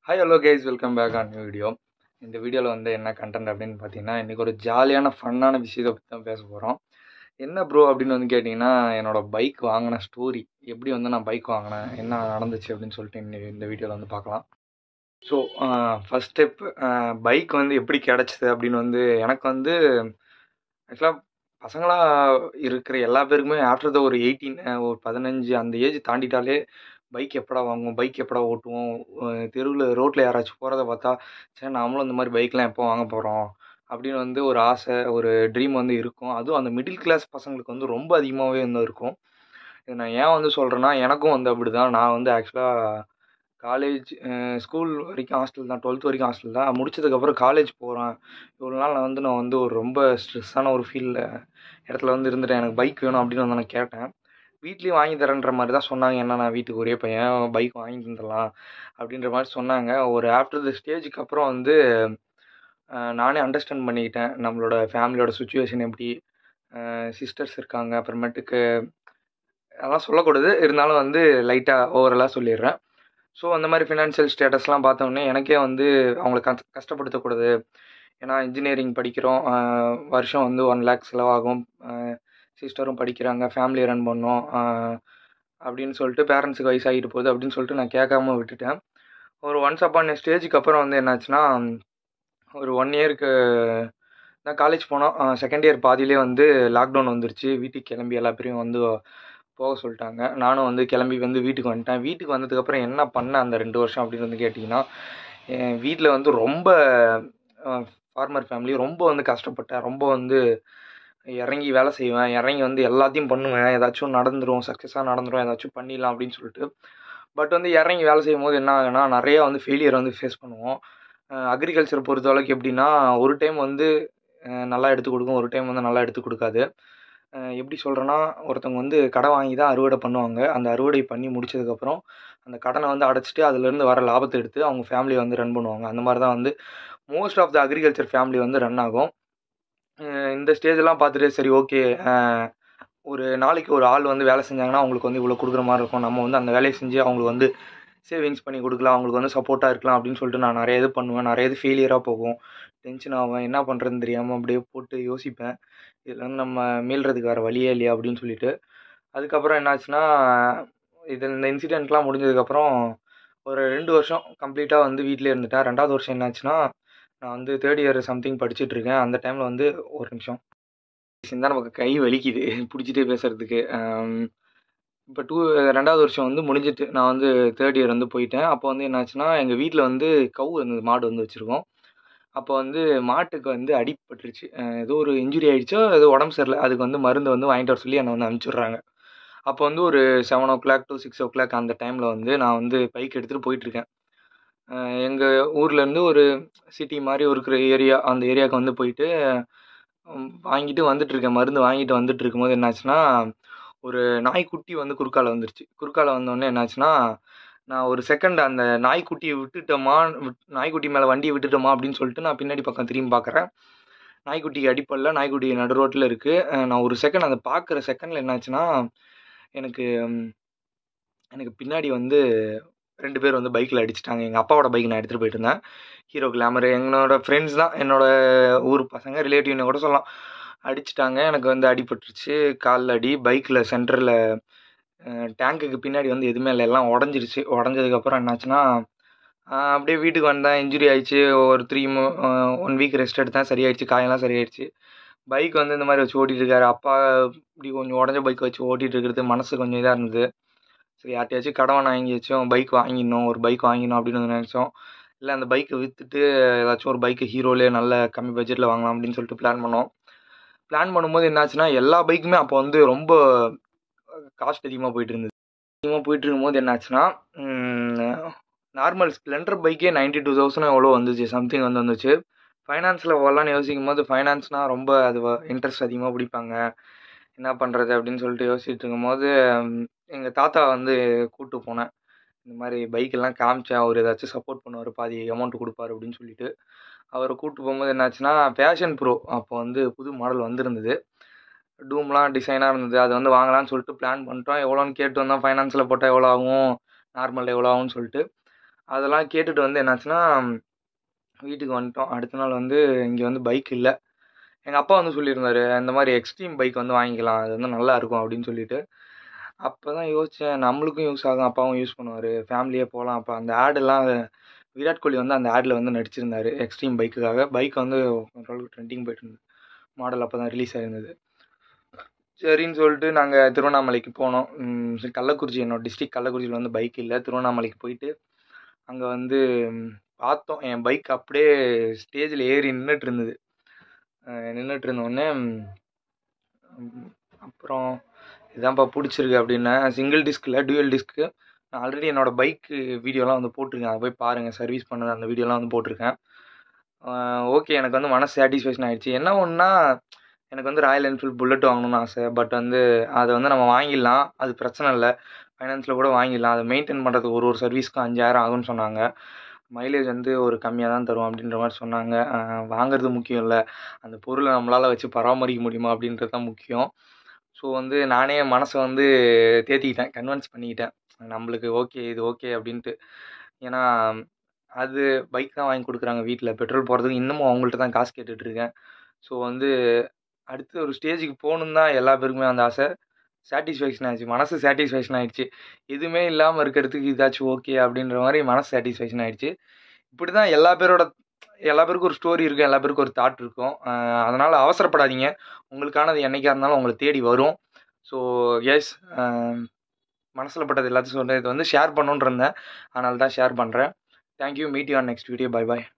hi hello guys welcome back on new video இந்த வீடியோவில் வந்து என்ன கண்டென்ட் அப்படின்னு பார்த்தீங்கன்னா இன்றைக்கி ஒரு ஜாலியான ஃபன்னான விஷயத்தை பற்றி தான் பேச போகிறோம் என்ன ப்ரோ அப்படின்னு வந்து கேட்டிங்கன்னா என்னோட பைக் வாங்கின ஸ்டோரி எப்படி வந்து நான் பைக் வாங்கினேன் என்ன நடந்துச்சு அப்படின்னு சொல்லிட்டு இன்னைக்கு இந்த வீடியோவில் வந்து பார்க்கலாம் ஸோ ஃபஸ்ட் ஸ்டெப் பைக் வந்து எப்படி கிடச்சிது அப்படின்னு வந்து எனக்கு வந்து ஆக்சுவலாக பசங்களாக இருக்கிற எல்லா பேருக்குமே ஆஃப்டர் த ஒரு எயிட்டீன் ஒரு பதினஞ்சு அந்த ஏஜ் தாண்டிட்டாலே பைக் எப்படா வாங்குவோம் பைக் எப்படா ஓட்டுவோம் தெருவில் ரோட்டில் யாராச்சும் போகிறத பார்த்தா சரி நாமளும் இந்த மாதிரி பைக்லாம் எப்போ வாங்க போகிறோம் அப்படின்னு வந்து ஒரு ஆசை ஒரு ட்ரீம் வந்து இருக்கும் அதுவும் அந்த மிடில் கிளாஸ் பசங்களுக்கு வந்து ரொம்ப அதிகமாகவே வந்து இருக்கும் இது நான் ஏன் வந்து சொல்கிறேன்னா எனக்கும் வந்து அப்படி தான் நான் வந்து ஆக்சுவலாக காலேஜ் ஸ்கூல் வரைக்கும் ஹாஸ்டல் தான் டுவெல்த் வரைக்கும் ஹாஸ்டல் தான் முடிச்சதுக்கப்புறம் காலேஜ் போகிறேன் இவ்வளோ நாள் நான் வந்து நான் வந்து ஒரு ரொம்ப ஸ்ட்ரெஸ்ஸான ஒரு ஃபீலில் இடத்துல வந்து இருந்துட்டேன் எனக்கு பைக் வேணும் அப்படின்னு வந்து நான் கேட்டேன் வீட்லேயும் வாங்கி தரேன்ற மாதிரி தான் சொன்னாங்க என்ன நான் வீட்டுக்கு ஒரே பையன் பைக் வாங்கி தந்துடலாம் அப்படின்ற மாதிரி சொன்னாங்க ஒரு ஆஃப்டர் த ஸ்டேஜுக்கு அப்புறம் வந்து நானே அண்டர்ஸ்டாண்ட் பண்ணிக்கிட்டேன் நம்மளோட ஃபேமிலியோட சுச்சுவேஷன் எப்படி சிஸ்டர்ஸ் இருக்காங்க அப்புறமேட்டுக்கு அதெல்லாம் சொல்லக்கூடாது இருந்தாலும் வந்து லைட்டாக ஓவரலாக சொல்லிடுறேன் ஸோ அந்த மாதிரி ஃபினான்ஷியல் ஸ்டேட்டஸ்லாம் பார்த்தோன்னே எனக்கே வந்து அவங்கள கஷ்ட கஷ்டப்படுத்தக்கூடாது ஏன்னா இன்ஜினியரிங் படிக்கிறோம் வருஷம் வந்து ஒன் லேக் செலவாகும் சிஸ்டரும் படிக்கிறாங்க ஃபேமிலி ரன் பண்ணோம் அப்படின்னு சொல்லிட்டு பேரண்ட்ஸுக்கு வயசாகிட்டு போகுது அப்படின்னு சொல்லிட்டு நான் கேட்காம விட்டுட்டேன் ஒரு ஒன்ஸ் அப்பான் ஸ்டேஜுக்கு அப்புறம் வந்து என்னாச்சுன்னா ஒரு ஒன் இயருக்கு நான் காலேஜ் போனோம் செகண்ட் இயர் பாதியிலே வந்து லாக்டவுன் வந்துருச்சு வீட்டுக்கு கிளம்பி எல்லா பேரையும் வந்து போக சொல்லிட்டாங்க நானும் வந்து கிளம்பி வந்து வீட்டுக்கு வந்துட்டேன் வீட்டுக்கு வந்ததுக்கப்புறம் என்ன பண்ணேன் அந்த ரெண்டு வருஷம் அப்படின்னு வந்து கேட்டிங்கன்னா என் வீட்டில் வந்து ரொம்ப ஃபார்மர் ஃபேமிலி ரொம்ப வந்து கஷ்டப்பட்டேன் ரொம்ப வந்து இறங்கி வேலை செய்வேன் இறங்கி வந்து எல்லாத்தையும் பண்ணுவேன் ஏதாச்சும் நடந்துடும் சக்ஸஸாக நடந்துடும் ஏதாச்சும் பண்ணிடலாம் அப்படின்னு சொல்லிட்டு பட் வந்து இறங்கி வேலை செய்யும் போது என்ன ஆகுனா நிறையா வந்து ஃபெயிலியர் வந்து ஃபேஸ் பண்ணுவோம் அக்ரிகல்ச்சர் பொறுத்த அளவுக்கு எப்படின்னா ஒரு டைம் வந்து நல்லா எடுத்து கொடுக்கும் ஒரு டைம் வந்து நல்லா எடுத்து கொடுக்காது எப்படி சொல்கிறேன்னா ஒருத்தவங்க வந்து கடை வாங்கி தான் அறுவடை பண்ணுவாங்க அந்த அறுவடை பண்ணி முடிச்சதுக்கப்புறம் அந்த கடனை வந்து அடைச்சிட்டு அதுலேருந்து வர லாபத்தை எடுத்து அவங்க ஃபேமிலியை வந்து ரன் பண்ணுவாங்க அந்த மாதிரி தான் வந்து most of the agriculture family வந்து ரன் ஆகும் இந்த ஸ்டேஜெல்லாம் பார்த்துட்டு சரி ஓகே ஒரு நாளைக்கு ஒரு ஆள் வந்து வேலை செஞ்சாங்கன்னா அவங்களுக்கு வந்து இவ்வளோ கொடுக்குற மாதிரி இருக்கும் நம்ம வந்து அந்த வேலையை செஞ்சு அவங்களுக்கு வந்து சேவிங்ஸ் பண்ணி கொடுக்கலாம் அவங்களுக்கு வந்து சப்போர்ட்டாக இருக்கலாம் அப்படின்னு சொல்லிட்டு நான் நிறைய இது பண்ணுவேன் நிறைய இது ஃபெயிலியராக போகும் டென்ஷன் ஆவேன் என்ன பண்ணுறதுன்னு தெரியாமல் அப்படியே போட்டு யோசிப்பேன் இதில் வந்து நம்ம மீள்றதுக்கு வேறு வழியே இல்லையா அப்படின்னு சொல்லிட்டு அதுக்கப்புறம் என்னாச்சுன்னா இது இந்த இன்சிடெண்ட்லாம் முடிஞ்சதுக்கப்புறம் ஒரு ரெண்டு வருஷம் கம்ப்ளீட்டாக வந்து வீட்டிலே இருந்துட்டேன் ரெண்டாவது வருஷம் என்னாச்சுன்னா நான் வந்து தேர்ட் இயர் சம்திங் படிச்சுட்டு இருக்கேன் அந்த டைமில் வந்து ஒரு நிமிஷம் தான் நமக்கு கை வலிக்குது பிடிச்சிட்டே பேசுகிறதுக்கு இப்போ டூ ரெண்டாவது வருஷம் வந்து முடிஞ்சிட்டு நான் வந்து தேர்ட் இயர் வந்து போயிட்டேன் அப்போ வந்து என்னாச்சுன்னா எங்கள் வீட்டில் வந்து கவு வந்து மாடு வந்து வச்சுருக்கோம் அப்போ வந்து மாட்டுக்கு வந்து அடிபட்டுருச்சு ஏதோ ஒரு இன்ஜுரி ஆகிடுச்சோ ஏதோ உடம்பு சரியில்லை அதுக்கு வந்து மருந்து வந்து வாங்கிட்டு வர சொல்லி என்னை வந்து அனுப்பிச்சிடுறாங்க அப்போ வந்து ஒரு seven o'clock to six o'clock அந்த டைமில் வந்து நான் வந்து பைக் எடுத்துகிட்டு போயிட்டுருக்கேன் எங்கள் ஊர்லேருந்து ஒரு சிட்டி மாதிரி இருக்கிற ஏரியா அந்த ஏரியாவுக்கு வந்து போயிட்டு வாங்கிட்டு வந்துட்டுருக்கேன் மருந்து வாங்கிட்டு வந்துட்டு இருக்கும்போது என்னாச்சுன்னா ஒரு நாய்க்குட்டி வந்து குறுக்கால வந்துருச்சு குறுக்கால வந்தோடனே என்னாச்சுன்னா நான் ஒரு செகண்ட் அந்த நாய்க்குட்டியை விட்டுட்டோமா நாய்க்குட்டி மேலே வண்டியை விட்டுட்டோமா அப்படின்னு சொல்லிட்டு நான் பின்னாடி பக்கம் திரும்பி பார்க்குறேன் நாய்க்குட்டிக்கு அடிப்படல நாய்க்குட்டி நடு ரோட்டில் இருக்குது நான் ஒரு செகண்ட் அதை பார்க்குற செகண்டில் என்னாச்சுன்னா எனக்கு எனக்கு பின்னாடி வந்து ரெண்டு பேர் வந்து பைக்கில் அடிச்சிட்டாங்க எங்கள் அப்பாவோட பைக் நான் எடுத்துகிட்டு போயிட்டு இருந்தேன் ஹீரோ கிளாமர் என்னோடய ஃப்ரெண்ட்ஸ் தான் என்னோடய ஊர் பசங்க ரிலேட்டிவ்னு கூட சொல்லலாம் அடிச்சிட்டாங்க எனக்கு வந்து அடிபட்டுருச்சு காலில் அடி பைக்கில் சென்டரில் டேங்க்குக்கு பின்னாடி வந்து எதுவுமே இல்லை எல்லாம் உடஞ்சிருச்சு உடஞ்சதுக்கப்புறம் என்னாச்சுன்னா அப்படியே வீட்டுக்கு வந்தேன் இன்ஜுரி ஆயிடுச்சு ஒரு த்ரீ ஒன் வீக் ரெஸ்ட் எடுத்தேன் சரியாயிடுச்சு காயெல்லாம் சரியாயிடுச்சு பைக் வந்து இந்த மாதிரி வச்சு ஓட்டிகிட்டு இருக்காரு அப்பா இப்படி கொஞ்சம் உடஞ்ச பைக் வச்சு ஓட்டிகிட்டு இருக்கிறது மனசு கொஞ்சம் இதாக இருந்தது சரி யார்ட்டையாச்சும் கடவன் வாங்கியாச்சும் பைக் வாங்கிடணும் ஒரு பைக் வாங்கிடணும் அப்படின்னு வந்து நினச்சோம் இல்லை அந்த பைக்கை விற்றுட்டு ஏதாச்சும் ஒரு பைக்கு ஹீரோலே நல்ல கம்மி பட்ஜெட்டில் வாங்கலாம் அப்படின்னு சொல்லிட்டு பிளான் பண்ணோம் பிளான் பண்ணும்போது என்னாச்சுன்னா எல்லா பைக்குமே அப்போ வந்து ரொம்ப காஸ்ட் அதிகமாக போயிட்டு இருந்தது அதிகமாக போயிட்டு இருக்கும்போது என்னாச்சுன்னா நார்மல் ஸ்ப்ளெண்டர் பைக்கே நைன்ட்டி டூ தௌசண்ட் எவ்வளோ வந்துச்சு சம்திங் வந்து வந்துச்சு ஃபைனான்ஸில் வரலான்னு யோசிக்கும் போது ஃபைனான்ஸ்னால் ரொம்ப அது இன்ட்ரெஸ்ட் அதிகமாக பிடிப்பாங்க என்ன பண்ணுறது அப்படின்னு சொல்லிட்டு யோசிச்சுட்டு இருக்கும்போது எங்கள் தாத்தா வந்து கூப்பிட்டு போனேன் இந்த மாதிரி பைக்கெல்லாம் காமிச்சேன் அவர் ஏதாச்சும் சப்போர்ட் பண்ணுவார் பாதி அமௌண்ட் கொடுப்பாரு அப்படின்னு சொல்லிட்டு அவரை கூப்பிட்டு போகும்போது என்னாச்சுன்னா பேஷன் ப்ரோ அப்போ வந்து புது மாடல் வந்திருந்தது டூம்லாம் டிசைனாக இருந்தது அது வந்து வாங்கலாம்னு சொல்லிட்டு பிளான் பண்ணிட்டோம் எவ்வளோன்னு கேட்டு வந்தோம் ஃபைனான்ஸில் போட்டால் எவ்வளோ ஆகும் நார்மலில் எவ்வளோ ஆகும்னு சொல்லிட்டு அதெல்லாம் கேட்டுட்டு வந்து என்னாச்சுன்னா வீட்டுக்கு வந்துட்டோம் அடுத்த நாள் வந்து இங்கே வந்து பைக் இல்லை எங்கள் அப்பா வந்து சொல்லியிருந்தாரு இந்த மாதிரி எக்ஸ்ட்ரீம் பைக் வந்து வாங்கிக்கலாம் அது வந்து நல்லா இருக்கும் அப்படின்னு சொல்லிட்டு அப்போ தான் யோசித்தேன் நம்மளுக்கும் யூஸ் ஆகும் அப்பாவும் யூஸ் பண்ணுவார் ஃபேமிலியே போகலாம் அப்போ அந்த ஆடெல்லாம் விராட் கோலி வந்து அந்த ஆடில் வந்து நடிச்சிருந்தாரு எக்ஸ்ட்ரீம் பைக்குக்காக பைக் வந்து ஓரளவுக்கு ட்ரெண்டிங் போயிட்டு இருந்தது மாடல் அப்போ தான் ரிலீஸ் ஆயிருந்தது சரின்னு சொல்லிட்டு நாங்கள் திருவண்ணாமலைக்கு போனோம் ம், சரி கள்ளக்குறிச்சி என்னோட டிஸ்ட்ரிக்ட் கள்ளக்குறிச்சியில் வந்து பைக் இல்லை திருவண்ணாமலைக்கு போயிட்டு அங்கே வந்து ம், பார்த்தோம் என் பைக் அப்படியே ஸ்டேஜில் ஏறி நின்றுட்டு இருந்தது நின்றுட்டு இருந்தோடனே அப்புறம் இதான்ப்பா பிடிச்சிருக்கு அப்படின்னேன் சிங்கிள் டிஸ்கில் டியூயல் டிஸ்க்கு நான் ஆல்ரெடி என்னோடய பைக்கு வீடியோலாம் வந்து போட்டிருக்கேன் அதை போய் பாருங்கள் சர்வீஸ் பண்ணது அந்த வீடியோலாம் வந்து போட்டிருக்கேன் ஓகே எனக்கு வந்து மனசு சாட்டிஸ்ஃபேக்ஷன் ஆயிடுச்சு என்ன ஒன்றா எனக்கு வந்து ராயல் என்ஃபீல்ட் புல்லட் வாங்கணும்னு ஆசை பட் வந்து அதை வந்து நம்ம வாங்கிடலாம் அது பிரச்சனை இல்லை ஃபைனான்ஸில் கூட வாங்கிடலாம் அதை மெயின்டைன் பண்ணுறதுக்கு ஒரு ஒரு சர்வீஸ்க்கும் அஞ்சாயிரம் ஆகும்னு சொன்னாங்க மைலேஜ் வந்து ஒரு கம்மியாக தான் தரும் அப்படின்ற மாதிரி சொன்னாங்க அஹ் வாங்குறது முக்கியம் இல்லை அந்த பொருளை நம்மளால் வச்சு பராமரிக்க முடியுமா அப்படின்றது தான் முக்கியம் ஸோ வந்து நானே என் மனசை வந்து தேத்திக்கிட்டேன் கன்வின்ஸ் பண்ணிக்கிட்டேன் நம்மளுக்கு ஓகே இது ஓகே அப்படின்ட்டு ஏன்னா அது பைக் தான் வாங்கி கொடுக்குறாங்க வீட்டில் பெட்ரோல் போகிறதுக்கு இன்னமும் அவங்கள்ட்ட தான் காசு கேட்டுட்டு இருக்கேன் ஸோ வந்து அடுத்து ஒரு ஸ்டேஜுக்கு போகணுன்னு தான் எல்லா பேருக்குமே அந்த ஆசை சாட்டிஸ்ஃபேக்ஷன் ஆயிடுச்சு மனசு சாட்டிஸ்ஃபேக்ஷன் ஆயிடுச்சு எதுவுமே இல்லாமல் இருக்கிறதுக்கு இதாச்சும் ஓகே அப்படின்ற மாதிரி மனசு சாட்டிஸ்ஃபேக்ஷன் ஆயிடுச்சு இப்படி தான் எல்லா பேரோட எல்லா பேருக்கும் ஒரு ஸ்டோரி இருக்கும் எல்லா பேருக்கும் ஒரு தாட் இருக்கும் அஹ் அதனால அவசரப்படாதீங்க உங்களுக்கானது என்னைக்கா இருந்தாலும் உங்களை தேடி வரும் ஸோ எஸ் மனசில் பட்டது எல்லாத்தையும் சொல்கிறேன் இது வந்து ஷேர் பண்ணணுன்னு இருந்தேன் அதனால தான் ஷேர் பண்ணுறேன் thank you meet you on next video bye bye